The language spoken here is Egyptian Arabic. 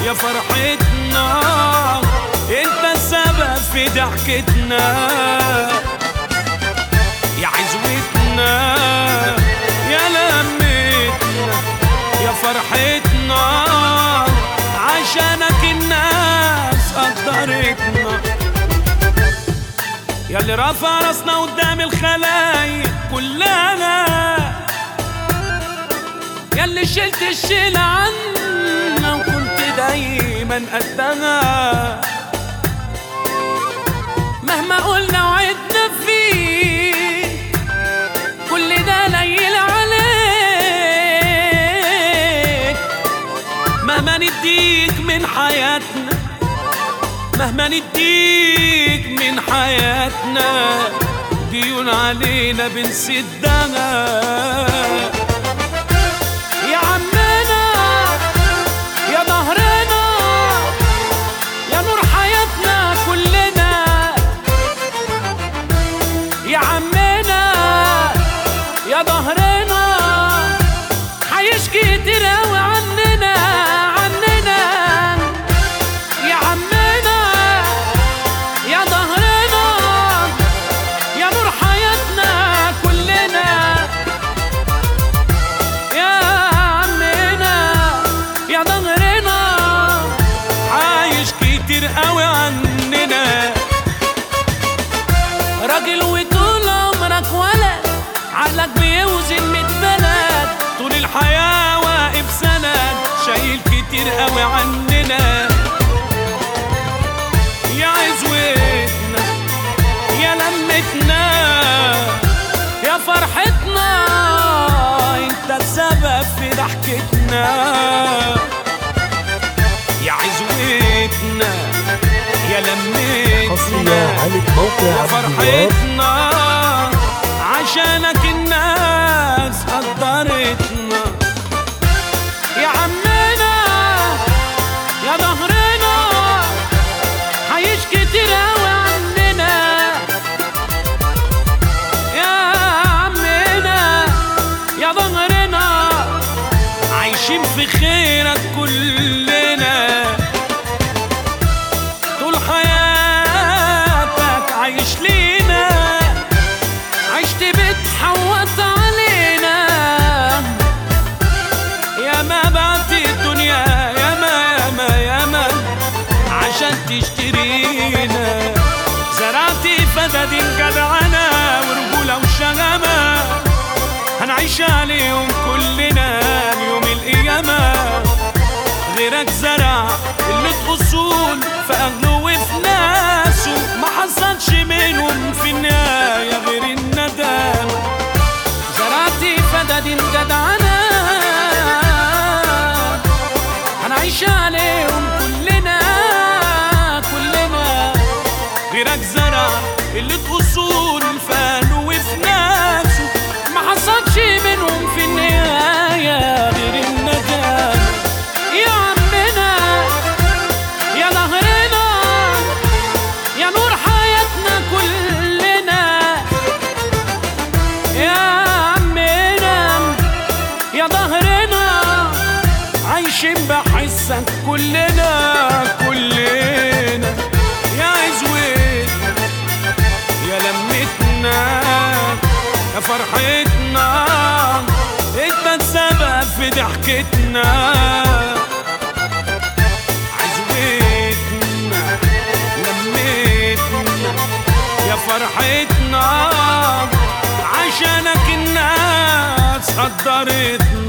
يا فرحتنا انت السبب في ضحكتنا يا عزوتنا يا لمتنا يا فرحتنا عشانك الناس قدرتنا يا اللي رافع راسنا قدام الخلايق كلها يا اللي شلت الشيلة عنا وكنت دايما قدها مهما قلنا وعدنا فيه كل ده ليل عليك مهما نديك من حياتنا مهما نديك من حياتنا ديون علينا بنسدها يا عمنا يا ظهرنا يا نور حياتنا كلنا يا عمنا يا ظهرنا حيشكي كتير قوي عننا عننا يا عمنا يا ظهرنا يا نور حياتنا كلنا يا عمنا يا ظهرنا عايش كتير قوي عننا راجل وطول عمرك ولد عقلك بيوزن ميت بلد طول الحياة واقف سند شايل كتير قوي عننا يا عزوتنا يا لمتنا يا فرحتنا انت السبب في ضحكتنا يا عزوتنا يا حصريا لمتنا على موقع يا عبد الوهاب فرحتنا عشانك الناس قدرتنا يا عمنا يا ظهرنا حيش كتير قوي عننا يا عمنا يا ظهرنا عايشين في خيرك كلنا طول حياتك عايش لينا عشت بتحوط علينا يا ما بعت الدنيا يا ما يا ما يا ما عشان تشترينا زرعت فدد جدعنة ورجولة وشغمة هنعيش عليهم كلنا يوم القيامة غيرك زرع قلة أصول في أهله وفي ناسه ما حصلش منهم في النهاية غير الندم زرعت فدد جدعنة هنعيش عليهم كلنا كلنا غيرك زرع قلة أصول في أهله وفي ناسه ما حصلش منهم في النهاية غير الندم يا عمنا يا ظهرنا يا نور حياتنا كلنا يا عمنا يا ظهرنا عايشين بحسك كلنا كلنا يا عزوتنا يا لمتنا يا فرحتنا انت السبب في ضحكتنا عزوتنا لمتنا يا فرحتنا عشانك الناس قدرتنا